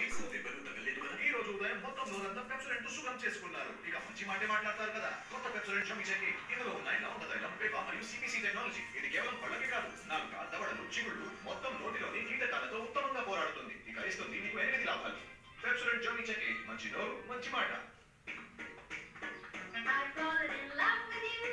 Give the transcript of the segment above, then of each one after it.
మీకు దెబ్బలు తగలేదు కదా ఈ రోజు ఉదయం మొత్తం రోజంతా పెప్సరెంట్ శుభ్రం చేసుకున్నారు ఇక మంచి మాటే మాట్లాడతారు కదా కొత్త పెప్సరెంట్ క్షమించండి ఇందులో ఉన్నాయి లాంగతైలం పేప మరియు సిపిసి టెక్నాలజీ ఇది కేవలం పళ్ళకి కాదు నాలుక దవడలు చిగుళ్ళు మొత్తం నోటిలోని కీటకాలతో ఉత్తమంగా పోరాడుతుంది ఇక ఇస్తుంది మీకు ఎనిమిది లాభాలు పెప్సరెంట్ క్షమించండి మంచి నోరు మంచి మాట I've fallen in love with you.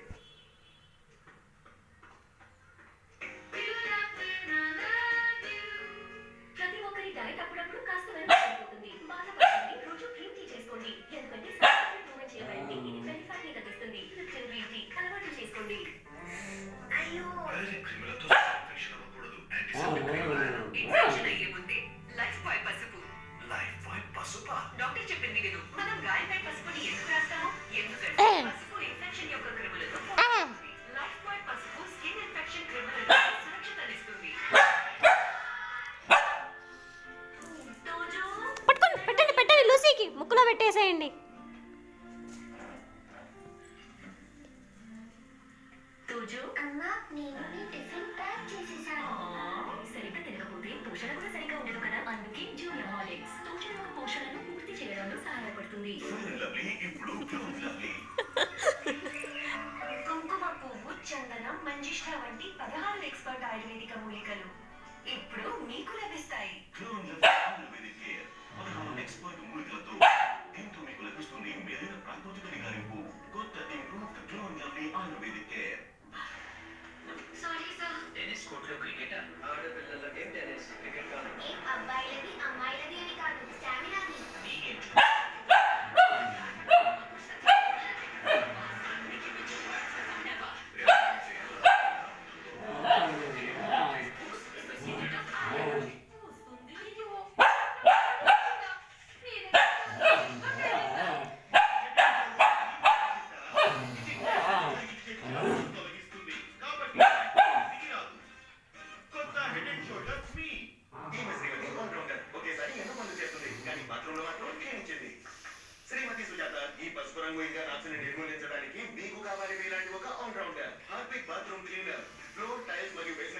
You love me and I love you. ప్రతి ఒక్కరి డైట్ అప్పుడప్పుడు కాస్త వెనకబడిపోతుంది బాధపడకండి రోజు గ్రీన్ టీ చేసుకోండి ఎందుకంటే సబ్స్టిట్యూట్ మూమెంట్ చేయబడింది ఇది వెరిఫైని తగ్గిస్తుంది లిప్టన్ గ్రీన్ టీ అలవాటు చేసుకోండి అయ్యో అలర్జీ క్రిములతో ఇన్ఫెక్షన్ అవ్వకూడదు యాంటీసెప్టిక్ క్రీములు ఇన్ఫెక్షన్ అయ్యే ముందే లైఫ్ బాయ్ పసుపు లైఫ్ బాయ్ పసుపా డాక్టర్ చెప్పింది విను మనం గాయపై పసుపుని ఎందుకు రాస్తాము ఎందుకంటే పసుపు ఇన్ఫెక్షన్ యొక్క క్రిములతో పోరాడుతుంది. లైఫ్ బాయ్ పసుపు స్కిన్ ఇన్ఫెక్షన్ క్రిముల నుండి సురక్షితనిస్తుంది తోజు పట్టుకోండి పెట్టండి పెట్టండి లూసీకి ముక్కులో పెట్టేసేయండి తోజు అమ్మా నేను నీ టిఫిన్ ప్యాక్ చేసేసాను సరిగ్గా తినకపోతే పోషణ కూడా సరిగ్గా ఉండదు కదా అందుకే జూనియర్ హాలిక్స్ తోజు యొక్క పోషణను పూర్తి చేయడంలో సహాయపడుతుంది ఫెయిర్ లవ్లీ ఇప్పుడు ప్యూర్ లవ్లీ కుంకుమ పువ్వు చందనం మంజిష్ఠ వంటి పదహారు ఎక్స్పర్ట్ ఆయుర్వేదిక మూలికలు ఇప్పుడు మీకు లభిస్తాయి ప్యూర్ లవ్లీ ఆయుర్వేదిక్ కేర్ పదహారు ఎక్స్పర్ట్ మూలికలతో దీంతో మీకు లభిస్తుంది మెరుగైన ప్రాకృతిక నిగారింపు కొత్త improved pure Lovely Ayurvedic care sorry sir tennis కోర్టులో క్రికెట్ ఆడపిల్లలకేం టెన్నిస్ క్రికెట్ కాదు ఏం అబ్బాయిలది అమ్మాయిలది అని కాదు స్టామినాది నీకేం తొలగిస్తుంది కాబట్టి దిగి రాదు కొత్త హెడ్ అండ్ షోల్డర్స్ మీ ఈమె శ్రీమతి ఆల్రౌండర్ ఒకేసారి ఎన్నో పనులు చేస్తుంది కానీ బాత్రూంలో మాత్రం క్షీణించింది శ్రీమతి సుజాత ఈ పసుపు రంగు ఇంకా రాసుని నిర్మూలించడానికి మీకు కావాలి మీలాంటి ఒక allrounder Harpic bathroom cleaner floor tiles మరియు బేసిన్